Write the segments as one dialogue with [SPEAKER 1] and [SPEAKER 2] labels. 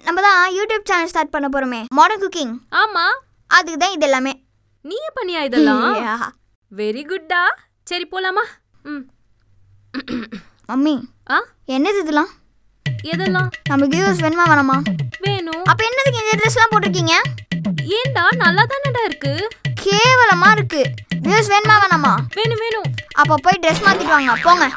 [SPEAKER 1] நம்ம தான் YouTube channel start பண்ண போறோமே மாடர்ன் குக்கிங்
[SPEAKER 2] ஆமா
[SPEAKER 1] அதுக்கு தான் இது எல்லாமே
[SPEAKER 2] நீயே பண்ணியா இதெல்லாம்
[SPEAKER 1] Yeah.
[SPEAKER 2] வெரி குட்டா சரி போலாமா ம்
[SPEAKER 1] மம்மி
[SPEAKER 2] ஆ
[SPEAKER 1] என்னது இதெல்லாம்
[SPEAKER 2] எதெல்லாம்
[SPEAKER 1] நம்ம வியூஸ் வேணுமா வேணாமா
[SPEAKER 2] வேணும்
[SPEAKER 1] அப்ப என்னதுக்கு இந்த ட்ரெஸ்லாம் போட்டிருக்கீங்க
[SPEAKER 2] ஏன்டா நல்லா தானடா இருக்கு
[SPEAKER 1] கேவலமா இருக்கு வியூஸ் வேணுமா வேணாமா
[SPEAKER 2] வேணும் வேணும்
[SPEAKER 1] அப்ப போய் ட்ரெஸ் மாத்திட்டு வாங்க போங்க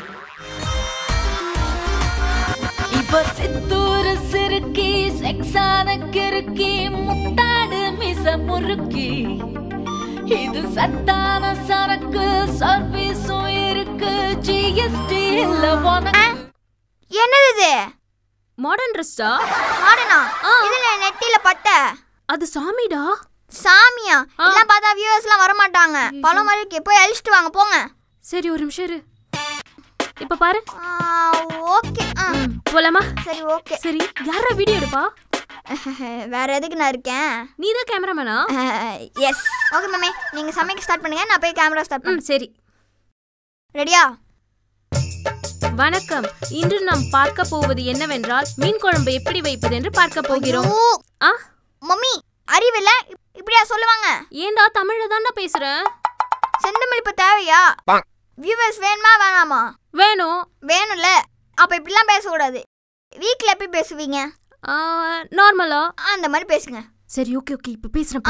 [SPEAKER 3] இப்ப சித்தூர சிறுக்கி செக்ஸான கிறுக்கி முட்டாடு மிச முறுக்கி இது சத்தான சரக்கு சர்வீஸும் இருக்கு ஜிஎஸ்டி இல்ல உனக்கு
[SPEAKER 1] என்னது இது
[SPEAKER 2] மாடர்ன் ட்ரெஸ்டா
[SPEAKER 1] மாடனா இதுல நெத்தியில பட்ட
[SPEAKER 2] அது சாமிடா
[SPEAKER 1] சாமியா இதெல்லாம் பார்த்தா வியூவர்ஸ்லாம் வர மாட்டாங்க பழம் மாதிரி இருக்கு. போய் அழிச்சிட்டு வாங்க போங்க
[SPEAKER 2] சரி ஒரு நிமிஷம் இரு இப்ப பாரு
[SPEAKER 1] ஓகே
[SPEAKER 2] ம், போலாமா
[SPEAKER 1] சரி ஓகே
[SPEAKER 2] சரி யாரா வீடியோ எடுப்பா
[SPEAKER 1] வேற எதுக்கு நான் இருக்கேன்
[SPEAKER 2] நீ தான் கேமராமேனா
[SPEAKER 1] எஸ் ஓகே மேமே நீங்க சமைக்க ஸ்டார்ட் பண்ணுங்க நான் போய் கேமரா ஸ்டார்ட்
[SPEAKER 2] ம் சரி
[SPEAKER 1] பண்ண ரெடியா
[SPEAKER 2] வணக்கம் இன்று நாம் பார்க்க போவது என்னவென்றால் மீன் குழம்பு எப்படி வைப்பது என்று பார்க்க போகிறோம் ஆ
[SPEAKER 1] மம்மி அறிவில்ல இப்- இப்படியா சொல்லுவாங்க
[SPEAKER 2] ஏன்டா தமிழ்ல தான்டா பேசுறேன்
[SPEAKER 1] செந்தமிழ் இப்ப தேவையா வியூவர்ஸ் வேணுமா வேணாமா
[SPEAKER 2] வேணும்
[SPEAKER 1] வேணும்ல அப்ப இப்படிலாம் பேசக்கூடாது வீக்ல எப்படி பேசுவீங்க
[SPEAKER 2] நார்மலா
[SPEAKER 1] அந்த மாதிரி பேசுங்க
[SPEAKER 2] சரி ஓகே ஓகே இப்போ
[SPEAKER 1] ஆ
[SPEAKER 2] பேசுறேன்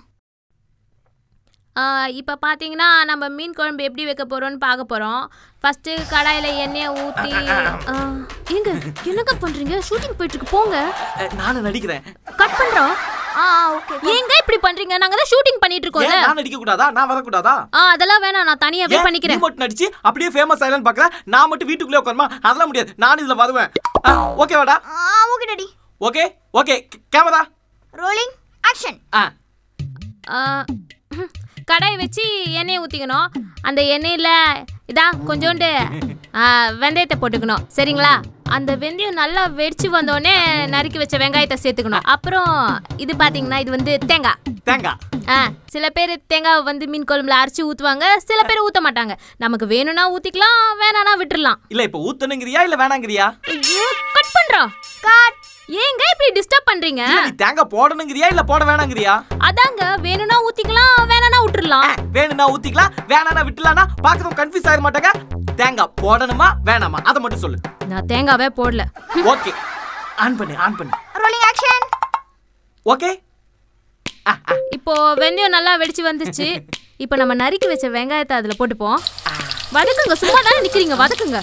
[SPEAKER 2] இப்போ பார்த்தீங்கன்னா நம்ம மீன் குழம்பு எப்படி வைக்க போறோம்னு பார்க்க போறோம் ஃபர்ஸ்ட் கடாயில எண்ணெயை ஊற்றி ஏங்க என்னங்க பண்றீங்க ஷூட்டிங் போயிட்டு இருக்கு போங்க
[SPEAKER 4] நானும் நடிக்கிறேன்
[SPEAKER 2] கட் பண்றோம்
[SPEAKER 1] ஆ ஓகே
[SPEAKER 2] ஏங்க இப்படி பண்றீங்க நாங்க தான் ஷூட்டிங் பண்ணிட்டு இருக்கோம்ல
[SPEAKER 4] ஏன் நான் நடிக்க கூடாதா நான் வரக்கூடாதா
[SPEAKER 2] ஆ அதெல்லாம் வேணாம் நான் தனியாவே
[SPEAKER 4] ஏன் நீ
[SPEAKER 2] பண்ணிக்கிறேன்
[SPEAKER 4] மட்டும் நடிச்சு அப்படியே ஃபேமஸ் ஆயிரலான்னு பாக்குற நான் மட்டும் வீட்டுக்குள்ளே உட்காருமா அதெல்லாம் முடியாது நான் இதுல வருவேன் ஓகேவாடா
[SPEAKER 1] ஆ okay daddy
[SPEAKER 4] okay okay camera
[SPEAKER 1] rolling action
[SPEAKER 4] ஆ
[SPEAKER 2] ஆ, கடாயை வச்சு எண்ணெயை ஊற்றிக்கணும் அந்த எண்ணெயில் இதா கொஞ்சோண்டு ஆ, வெந்தயத்தை போட்டுக்கணும் சரிங்களா அந்த வெந்தயம் நல்லா வெடிச்சு வந்தோடனே நறுக்கி வச்ச வெங்காயத்தை சேர்த்துக்கணும் அப்புறம் இது பார்த்தீங்கன்னா இது வந்து தேங்காய்
[SPEAKER 4] தேங்காய்
[SPEAKER 2] ஆ சில பேர் தேங்காய் வந்து மீன் குழம்புல அரைச்சி ஊற்றுவாங்க சில பேர் ஊற்ற மாட்டாங்க நமக்கு வேணும்னா ஊற்றிக்கலாம் வேணானா விட்டுறலாம்
[SPEAKER 4] இல்ல இப்ப ஊத்தணுங்கிறியா இல்ல வேணாங்கிறியா
[SPEAKER 2] ஐயோ கட் பண்ணுறோம்
[SPEAKER 1] கட்
[SPEAKER 2] ஏங்க இப்படி டிஸ்டர்ப் பண்ணுறீங்க
[SPEAKER 4] இல்ல நீ தேங்காய் போடணுங்கிறியா இல்ல போட வேணாங்கிறியா
[SPEAKER 2] அதாங்க வேணும்னா ஊற்றிக்கலாம் வேணானா விட்டுறலாம்
[SPEAKER 4] வேணும்னா ஊத்திக்கலாம் வேணானா விட்டுலானா பாக்குறவங்க கன்ஃபியூஸ் ஆயிட மாட்டாங்க தேங்காய் போடணுமா வேணாமா அதை மட்டும் சொல்லு
[SPEAKER 2] நான் தேங்காவே போடல
[SPEAKER 4] ஓகே ஆன் பண்ணு ஆன் பண்ணு
[SPEAKER 1] ரோலிங் ஆக்ஷன்
[SPEAKER 4] ஓகே
[SPEAKER 2] இப்போ வெந்தயம் நல்லா வெடிச்சு வந்துருச்சு இப்போ நம்ம நறுக்கி வச்ச வெங்காயத்தை அதில் போட்டுப்போம் வதக்குங்க சும்மா தானே நிற்கிறீங்க வதக்குங்க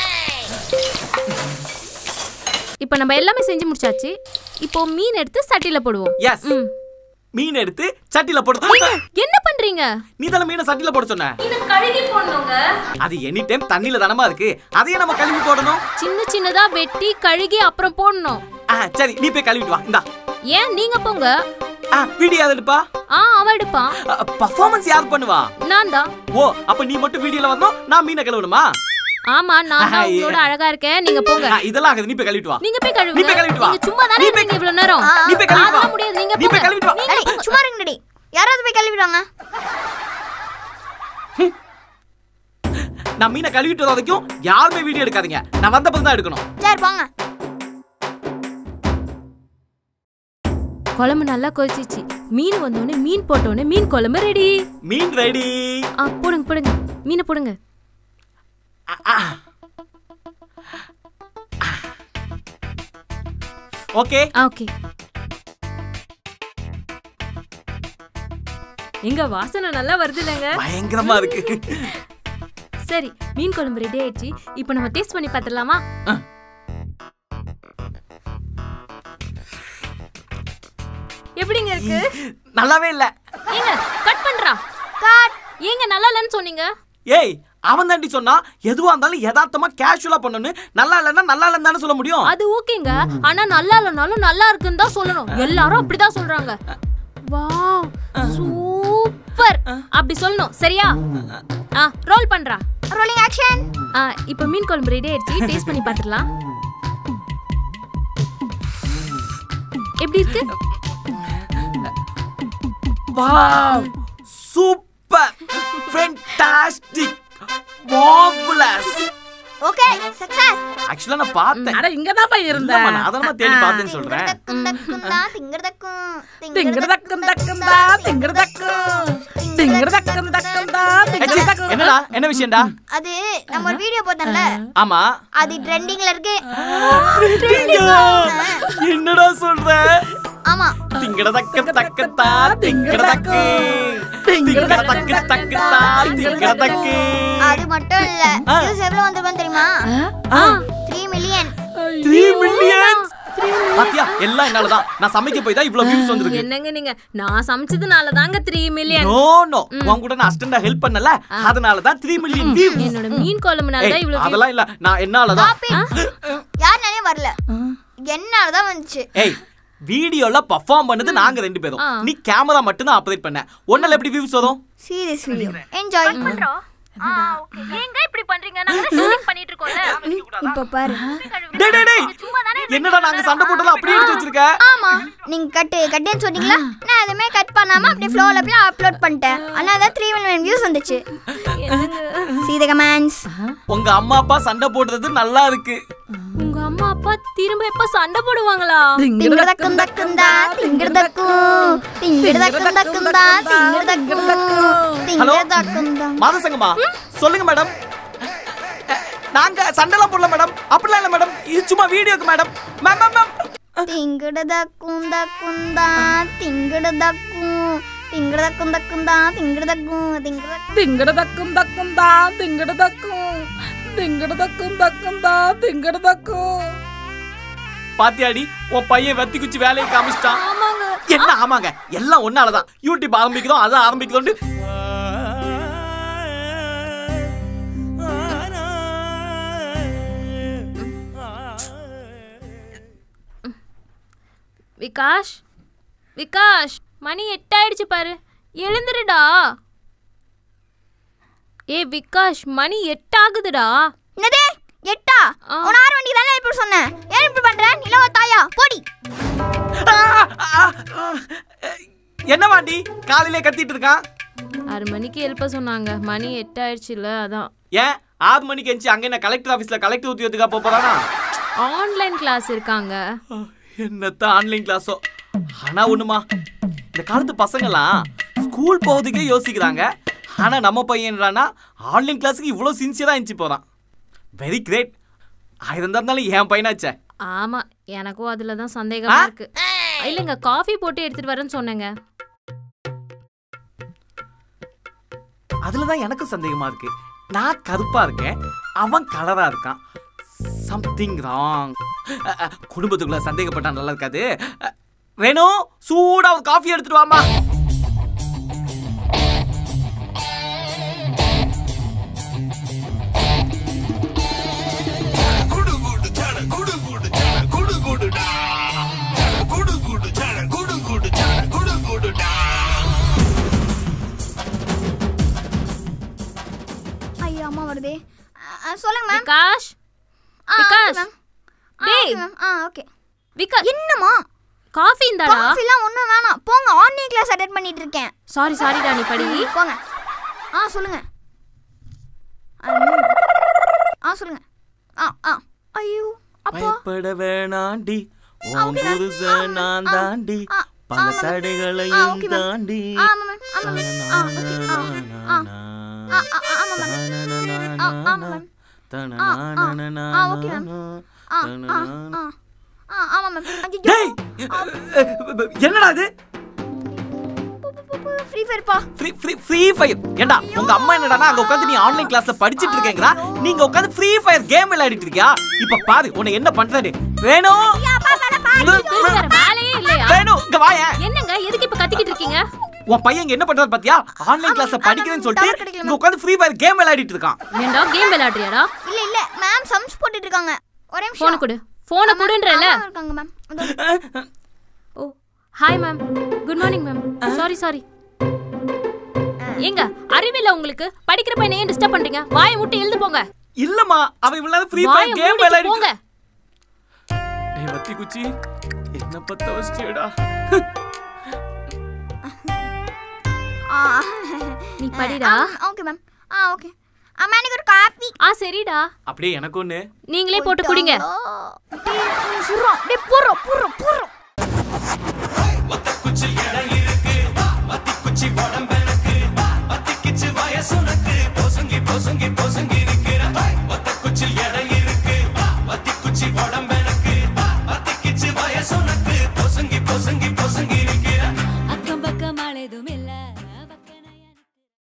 [SPEAKER 2] இப்போ நம்ம எல்லாமே செஞ்சு முடிச்சாச்சு இப்போ மீன் எடுத்து சட்டியில் போடுவோம்
[SPEAKER 4] எஸ்
[SPEAKER 2] ம்
[SPEAKER 4] மீன் எடுத்து சட்டில போடு
[SPEAKER 2] ஏங்க, என்ன பண்றீங்க
[SPEAKER 4] நீ தானே மீனை சட்டில போட சொன்ன
[SPEAKER 2] இது கழுகி போடணுங்க
[SPEAKER 4] அது எனி டைம் தண்ணியில தானமா இருக்கு அதையே நம்ம கழுவி போடணும்
[SPEAKER 2] சின்ன சின்னதா வெட்டி கழுகி அப்புறம் போடணும்
[SPEAKER 4] ஆ சரி நீ போய் கழுவிட்டு வா இந்தா
[SPEAKER 2] ஏன் நீங்க போங்க
[SPEAKER 4] ஆ வீடியோ யார் எடுப்பா
[SPEAKER 2] ஆ அவன் எடுப்பான்
[SPEAKER 4] பர்ஃபார்மன்ஸ் யார் பண்ணுவா
[SPEAKER 2] நான் தான்
[SPEAKER 4] ஓ அப்ப நீ மட்டும் வீடியோல வரணும் நான் மீனை கழுவணுமா
[SPEAKER 2] ஆமா நான் தான்
[SPEAKER 4] ஐயே.
[SPEAKER 2] உங்களோட அழகா இருக்கேன் நீங்க போங்க
[SPEAKER 4] ஆ, இதெல்லாம் ஆகுது நீ போய் கழுவிட்டு வா
[SPEAKER 2] நீங்க போய்
[SPEAKER 4] நீ
[SPEAKER 2] கழுவுங்க
[SPEAKER 4] போய் கழுவிட்டு வா.
[SPEAKER 2] நீங்க சும்மா தானே
[SPEAKER 4] நீ போய்
[SPEAKER 2] இருக்கீங்க இவ்வளவு நேரம்
[SPEAKER 4] நீ போய் கழுவிட்டு வா
[SPEAKER 2] அதெல்லாம் முடியாது நீங்க
[SPEAKER 4] நீ போய்
[SPEAKER 2] போங்க
[SPEAKER 4] கழுவிட்டு வா
[SPEAKER 1] டாடி சும்மா இருங்க டாடி யாராவது போய் கழுவிடுவாங்க
[SPEAKER 4] நான் மீனை கழுவிட்டு வர வரைக்கும் யாருமே வீடியோ எடுக்காதீங்க நான் வந்த தான் எடுக்கணும்
[SPEAKER 1] சரி போங்க
[SPEAKER 2] குழம்பு நல்லா கொதிச்சிச்சு மீன் வந்தோடனே மீன் போட்டோடனே மீன் குழம்பு ரெடி
[SPEAKER 4] மீன் ரெடி
[SPEAKER 2] ஆ போடுங்க போடுங்க மீனை போடுங்க
[SPEAKER 4] ஓகே
[SPEAKER 2] ஆ ஓகே எங்க வாசனை நல்லா வருது இல்லைங்க
[SPEAKER 4] பயங்கரமா இருக்கு
[SPEAKER 2] சரி மீன் குழம்பு ரெடி ஆயிடுச்சு இப்போ நம்ம டேஸ்ட் பண்ணி பார்த்துடலாமா எப்படிங்க இருக்கு
[SPEAKER 4] நல்லாவே இல்ல
[SPEAKER 2] ஏங்க கட் பண்றா
[SPEAKER 1] கட்
[SPEAKER 2] ஏங்க நல்லா இல்லைன்னு சொன்னீங்க
[SPEAKER 4] ஏய் அவன் தாண்டி சொன்னா எதுவா இருந்தாலும் யதார்த்தமா கேஷுவலா பண்ணணும் நல்லா இல்லைன்னா நல்லா இல்லைன்னு தானே சொல்ல முடியும்
[SPEAKER 2] அது ஓகேங்க ஆனா நல்லா இல்லைனாலும் நல்லா இருக்குன்னு தான் சொல்லணும் எல்லாரும் அப்படிதான் சொல்றாங்க வாவ் சூப்பர் அப்படி சொல்லணும் சரியா ஆ ரோல் பண்றா
[SPEAKER 1] ரோலிங் ஆக்ஷன்
[SPEAKER 2] ஆ இப்போ மீன் குழம்பு ரெடி ஆயிடுச்சு டேஸ்ட் பண்ணி பார்த்துடலாம் எப்படி இருக்கு
[SPEAKER 4] wow super fantastic marvellous
[SPEAKER 1] okay success
[SPEAKER 4] ஆக்சுவலா நான் பார்த்தேன்
[SPEAKER 5] அட இங்கதான் போய் இருந்தேன்
[SPEAKER 4] இல்லம்மா, நான் அதனமா தேடி பார்த்தேன்னு சொல்றேன்
[SPEAKER 1] திங்கடக்குந்தா திங்கடக்கும்
[SPEAKER 5] திங்கிடுதக்கும் தக்குந்தா திங்கிடுதக்கும் திங்கிடுதக்கும் தக்குந்தா
[SPEAKER 4] ஏச்சி,
[SPEAKER 5] திங்கிடுதக்கும்
[SPEAKER 4] என்னடா என்ன விஷயம்டா
[SPEAKER 1] அது நம்ம ஒரு வீடியோ போட்டோம்ல
[SPEAKER 4] ஆமா
[SPEAKER 1] அது ட்ரெண்டிங்ல இருக்கு
[SPEAKER 4] என்னடா சொல்ற
[SPEAKER 1] ஆமா
[SPEAKER 4] திங்கடதக்க தக்கத்தா திங்கடதக்கு திங்கடதக்கு தக்கத்தா திங்கடதக்கு
[SPEAKER 1] அது மட்டும் இல்ல
[SPEAKER 4] ஆ.
[SPEAKER 1] வியூஸ் எவ்வளவு வந்திருக்கும் தெரியுமா
[SPEAKER 2] ஆ
[SPEAKER 1] த்ரீ மில்லியன்
[SPEAKER 4] த்ரீ மில்லியன் பாத்தியா எல்லாம் என்னாலதான் நான் சமைக்க போய் தான் இவ்வளவு வியூஸ் வந்திருக்கு
[SPEAKER 2] என்னங்க நீங்க நான் சமைச்சதுனால தாங்க த்ரீ மில்லியன்
[SPEAKER 4] நோ நோ உன் கூட நான் அசிஸ்டண்டா ஹெல்ப் பண்ணல அதனால தான் த்ரீ மில்லியன் வியூஸ்
[SPEAKER 2] என்னோட மீன் குழம்புனால தான் இவ்வளவு views.
[SPEAKER 4] அதெல்லாம் இல்ல நான் என்னாலதான்
[SPEAKER 1] யாருனாலே வரல என்னாலதான் வந்துச்சு
[SPEAKER 4] ஏய் வீடியோல பெர்ஃபார்ம் பண்ணது நாங்க ரெண்டு பேரும்
[SPEAKER 2] ஆ.
[SPEAKER 4] நீ கேமரா மட்டும் தான் ஆபரேட் பண்ண ஒன்னால எப்படி வியூஸ் வரும்
[SPEAKER 1] சீரியஸ் வீடியோ என்ஜாய்
[SPEAKER 2] ஏங்க இப்படி பண்றீங்க நாங்க ஷூட்டிங் பண்ணிட்டு இருக்கோம்ல
[SPEAKER 1] இப்ப பாரு
[SPEAKER 4] டேய் டேய் டேய் என்னடா நாங்க சண்டை போட்டதெல்லாம் அப்படியே எடுத்து வச்சிருக்க
[SPEAKER 1] ஆமா நீங்க கட்டு கட்டுன்னு சொன்னீங்களா நான் எதுவுமே கட் பண்ணாம அப்படியே ஃப்ளோல அப்படியே அப்லோட் பண்ணிட்டேன் ஆனா அதான் த்ரீ மில்லியன் வியூஸ் வந்துச்சு see the comments
[SPEAKER 4] உங்க அம்மா அப்பா சண்டை போடுறது நல்லா இருக்கு
[SPEAKER 2] உங்க அம்மா அப்பா திரும்ப எப்ப சண்டை போடுவாங்களா
[SPEAKER 1] திங்கிடதக்கும் தக்குந்தா திங்கிடதக்கும் திங்கிடதக்கும் தக்குந்தா திங்கிடதக்கும்
[SPEAKER 4] ஹலோ
[SPEAKER 1] திங்கிடதக்குந்தா
[SPEAKER 4] மாதசங்கம்மா சொல்லுங்க மேடம் நாங்க சண்டைலாம் போடல மேடம் அப்படிலாம் இல்ல மேடம் இது சும்மா வீடியோக்கு மேடம் மேம் மேம் மேம்
[SPEAKER 1] திங்கிடதக்கும் தக்குந்தா திங்கிடதக்கும் திங்கிடதக்கும் தக்குந்தா திங்கிடதக்கும் திங்கிடதக்கும்
[SPEAKER 5] திங்கிடுதக்கும் தக்குந்தா திங்கிடுதக்கும் திங்கிடுதக்கும் தக்குந்தா திங்கிடுதக்கும்
[SPEAKER 4] பாத்தியாடி உன் பையன் வெத்தி குச்சி வேலையை காமிச்சிட்டான் என்ன ஆமாங்க எல்லாம் ஒன்னாலதான் யூடியூப் ஆரம்பிக்கிறோம் அதை ஆரம்பிக்கிறோம்
[SPEAKER 2] விகாஷ் விகாஷ் மணி எட்டாயிடுச்சு பாரு எழுந்துருடா ஏ விகாஷ் மணி எட்டாகுதுடா
[SPEAKER 1] என்னது எட்டா
[SPEAKER 2] ஆ.
[SPEAKER 1] உன் ஆறு வண்டி தானே இப்படி சொன்னேன் ஏன் இப்படி பண்ற நிலவ தாயா போடி
[SPEAKER 4] என்ன வாண்டி காலையிலே கத்திட்டு இருக்கான்
[SPEAKER 2] ஆறு மணிக்கு எழுப்ப சொன்னாங்க மணி எட்டாயிடுச்சு இல்ல அதான்
[SPEAKER 4] ஏன் ஆறு மணிக்கு எஞ்சி அங்க என்ன கலெக்டர் ஆபீஸ்ல கலெக்டர் உத்தியோகத்துக்கா போப் போறானா
[SPEAKER 2] ஆன்லைன் கிளாஸ் இருக்காங்க
[SPEAKER 4] என்னத்த ஆன்லைன் கிளாஸோ ஆனா ஒண்ணுமா இந்த காலத்து பசங்கலாம் ஸ்கூல் போகிறதுக்கே யோசிக்கிறாங்க ஆனா நம்ம பையன்றானா ஆன்லைன் கிளாஸுக்கு இவ்வளோ சின்சியரா இருந்துச்சு போறான் வெரி கிரேட் ஆயிரம் தான் இருந்தாலும் என் பையனாச்சே
[SPEAKER 2] ஆமா எனக்கும் அதுல தான் சந்தேகமா
[SPEAKER 4] ஆ?
[SPEAKER 2] இருக்கு இல்லைங்க காஃபி போட்டு எடுத்துட்டு வரேன்னு சொன்னேங்க
[SPEAKER 4] அதுல தான் எனக்கு சந்தேகமா இருக்கு நான் கருப்பா இருக்கேன் அவன் கலரா இருக்கான் சம்திங் ராங் குடும்பத்துக்குள்ள சந்தேகப்பட்டா நல்லா இருக்காது அ, வேணு சூடா ஒரு காஃபி எடுத்துட்டு வாமா
[SPEAKER 1] ஐயோ அம்மா வருதே ஆ, ஆ, சொல்லுங்க மேம்
[SPEAKER 2] விகாஷ்
[SPEAKER 1] ஆ,
[SPEAKER 2] விகாஷ்.
[SPEAKER 1] மேம் ஆ,
[SPEAKER 2] டேய்.
[SPEAKER 1] ஓகே மேம் ஆ ஓகே
[SPEAKER 2] விகாஷ்
[SPEAKER 1] என்னம்மா
[SPEAKER 2] காஃபி இந்தாடா
[SPEAKER 1] காஃபிலாம் ஒன்றும் வேணாம் போங்க ஆன்லைன் கிளாஸ் அட்டென்ட் பண்ணிட்டு இருக்கேன்
[SPEAKER 2] சாரி சாரிடா நீ படி
[SPEAKER 1] போங்க ஆ சொல்லுங்க ஆ, ம். ஆ சொல்லுங்க ஆ ஆ ஐயோ அப்பா
[SPEAKER 4] பயப்பட வேணாண்டி
[SPEAKER 1] ஆ,
[SPEAKER 4] உன்
[SPEAKER 1] okay ma'am.
[SPEAKER 4] புருஷன் நான்
[SPEAKER 1] ஆ,
[SPEAKER 4] தாண்டி
[SPEAKER 1] ஆ,
[SPEAKER 4] பல
[SPEAKER 1] ஆமா ma'am. ஆ,
[SPEAKER 4] தடைகளையும்
[SPEAKER 1] okay ma'am.
[SPEAKER 4] தாண்டி
[SPEAKER 1] ஆ ஆமாம் மேம் ஆமாம் மேம் ஆ ஓகே ஆ ஆ ஆ ஆ ஆ ஆமாம் மேம் ஆ ஆமாம் மேம் ஆ ஆ ஆ ஓகே மேம் ஆ ஆ ஆ ஆ ஆமாம் மேம் ஐயோ
[SPEAKER 4] டேய் என்னடா இது
[SPEAKER 1] ஃப்ரீ ஃபயர்ப்பா
[SPEAKER 4] ஃப்ரீ ஃப்ரீ ஃப்ரீ ஃபயர் ஏண்டா உங்க அம்மா என்னடானா அங்க உட்காந்து நீ ஆன்லைன் கிளாஸ்ல படிச்சிட்டு இருக்கேங்கறா நீங்க உட்காந்து ஃப்ரீ ஃபயர் கேம் விளையாடிட்டு இருக்கியா இப்ப பாரு உன்னை என்ன பண்றேன்னு வேணும்
[SPEAKER 2] வேற வேலையே இல்லையா
[SPEAKER 4] வேணும் இங்க வாயேன்
[SPEAKER 2] என்னங்க எதுக்கு இப்ப கத்திக்கிட்டு இருக்கீங்க
[SPEAKER 4] உன் பையன் இங்க என்ன பண்றாரு பாத்தியா ஆன்லைன் கிளாஸ்ல
[SPEAKER 1] ஆமா,
[SPEAKER 4] படிக்கிறேன்னு
[SPEAKER 1] tower
[SPEAKER 4] சொல்லிட்டு
[SPEAKER 1] கிடைக்கல,
[SPEAKER 4] இங்க உட்காந்து ஃப்ரீ ஃபயர் கேம் விளையாடிட்டு இருக்கான்
[SPEAKER 2] ஏண்டா கேம் விளையாடுறியாடா
[SPEAKER 1] இல்ல இல்ல மேம் சம்ஸ் போட்டுட்டு இருக்காங்க ஒரே நிமிஷம்
[SPEAKER 2] போன கொடு போன கொடுன்றல
[SPEAKER 1] ஆமா, இருக்காங்க மேம் அதோ.
[SPEAKER 2] Oh hi ma'am good morning ma'am sorry sorry ஏங்க அறிவில்ல உங்களுக்கு படிக்கிற பையனை ஏன் டிஸ்டர்ப் பண்றீங்க வாயை விட்டு எழுந்து போங்க
[SPEAKER 4] இல்லம்மா அவன் இவ்வளவு நேரம் ஃப்ரீ
[SPEAKER 2] வாயை
[SPEAKER 4] ஃபயர் கேம்
[SPEAKER 2] மூடிட்டு
[SPEAKER 4] விளையாடிட்டு
[SPEAKER 2] போங்க
[SPEAKER 4] டேய் வத்தி குச்சி என்ன பத்த வச்சியடா
[SPEAKER 1] ஆ
[SPEAKER 2] நீ படிடா
[SPEAKER 1] ஓகே மேம் ஆ ஓகே அம்மா எனக்கு ஒரு காஃபி
[SPEAKER 2] ஆ சரிடா
[SPEAKER 4] அப்படியே எனக்கு ஒன்று
[SPEAKER 2] நீங்களே போட்டு குடிங்க
[SPEAKER 1] சுரம் டேய் போறோம் போறோம் போறோம்
[SPEAKER 6] ஒத்த குச்சில் இட